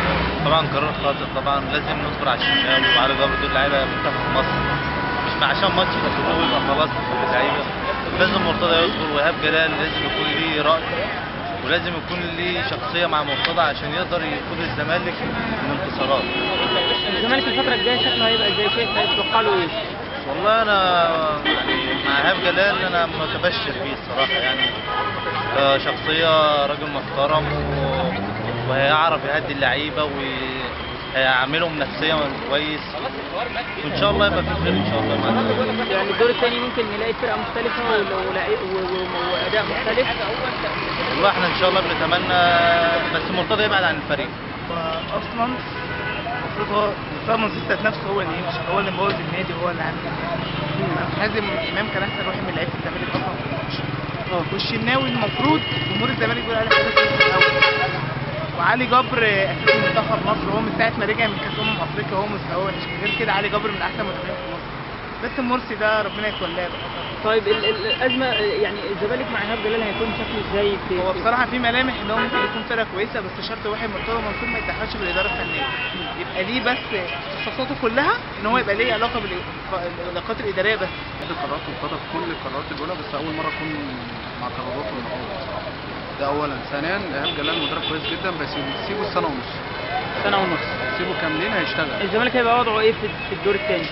طبعا قرار خاطئ طبعا لازم نصبر على الشناوي وعلى جبر دول لعيبه منتخب مصر مش مع- عشان ماتش بس هو يبقى خلاص كل اللعيبه لازم مرتضى يصبر وإيهاب جلال لازم يكون ليه رأي ولازم يكون ليه شخصية مع مرتضى عشان يقدر يقود الزمالك للانتصارات الزمالك الفتره الجايه شكله هيبقى ازاي شايف هيتوقع له ايه؟ والله انا يعني مع ايهاب جلال انا متبشر بيه الصراحه يعني آه، شخصيه راجل محترم و- وهيعرف يهدي اللعيبه وهيعملهم نفسيا كويس وان شاء الله يبقى في خير ان شاء الله مع الزمالك. يعني الدور الثاني ممكن نلاقي فرقه مختلفه ول- ولعيب- و- و- واداء مختلف والله احنا ان شاء الله بنتمنى بس مرتضى يبعد عن الفريق اصلا المفروض هو طبعا ذات نفسه هو اللي يمشي هو اللي مبوظ النادي هو اللي عامل كده. حازم امام كان احسن واحد من لعيبه الزمالك اصلا في الماتش والشناوي المفروض جمهور الزمالك بيقول عليه حارس في الاول وعلي جبر اساسي منتخب مصر هو من ساعه ما رجع من كاس امم افريقيا هو مستواه وحش غير كده علي جبر من احسن المدافعين في مصر بس مرسي ده ربنا يتولاه بقى طيب ال- ال- الازمه يعني الزمالك مع ايهاب جلال هيكون شكله ازاي في هو في- بصراحه في ملامح ان هو ممكن يكون فرقه كويسه بس شرط واحد مرتضى منصور ما يتدخلش في الاداره الفنيه يبقى ليه بس اختصاصاته كلها ان هو يبقى ليه علاقه بالعلاقات الاداريه بس خد قرارات مرتضى في كل القرارات اللي بيقولها بس اول مره اكون مع قراراته النهارده ده اولا ثانيا ايهاب جلال مدرب كويس جدا بس سيبه السنه ونص سنه ونص سيبه كاملين هيشتغل الزمالك هيبقى وضعه ايه في في الدور الثاني؟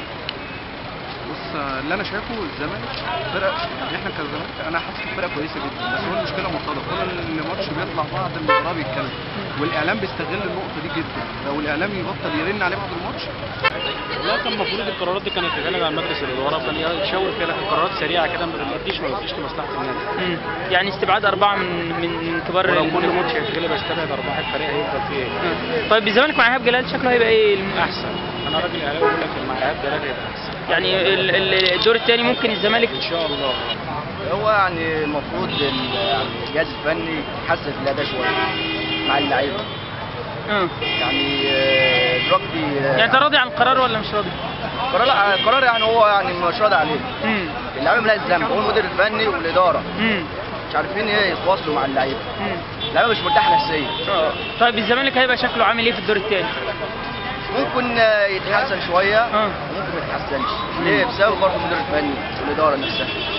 بص اللي انا شايفه الزمالك فرق احنا كزمالك انا حاسس فرقه كويسه جدا بس هو المشكله مرتضى كل ماتش بيطلع بعد المباراه بيتكلم والاعلام بيستغل النقطه دي جدا لو الاعلام يبطل يرن عليه بعد الماتش والله كان المفروض القرارات دي كانت تتعمل على مجلس الاداره وكان يشاور فيها لكن قرارات سريعه كده ما بتديش ما بتديش لمصلحه النادي مم. يعني استبعاد اربعه من من من كبار ولو ال- كل ماتش هيتغلب هيستبعد اربعه الفريق هيفضل فيه ايه؟ مم. طيب الزمالك مع ايهاب جلال شكله هيبقى ايه الم- احسن انا راجل اعلامي بقول لك مع ايهاب جلال هيبقى احسن يعني ال- ال- الدور الثاني ممكن الزمالك ان شاء الله هو يعني المفروض ال- يعني الجهاز الفني يحسن في الاداء شويه مع اللعيبه اه يعني آه، دلوقتي آه، يعني انت راضي عن القرار ولا مش راضي؟ قرار قرار يعني هو يعني مش راضي عليه امم اللعيبه ملهاش ذنب هو المدير الفني والاداره امم مش عارفين ايه يتواصلوا مع اللعيبه امم اللعيبه مش مرتاحه نفسيا اه طيب الزمالك هيبقى شكله عامل ايه في الدور الثاني؟ ممكن آه، يتحسن شويه اه وممكن ما يتحسنش ليه بسبب برضه المدير الفني والاداره نفسها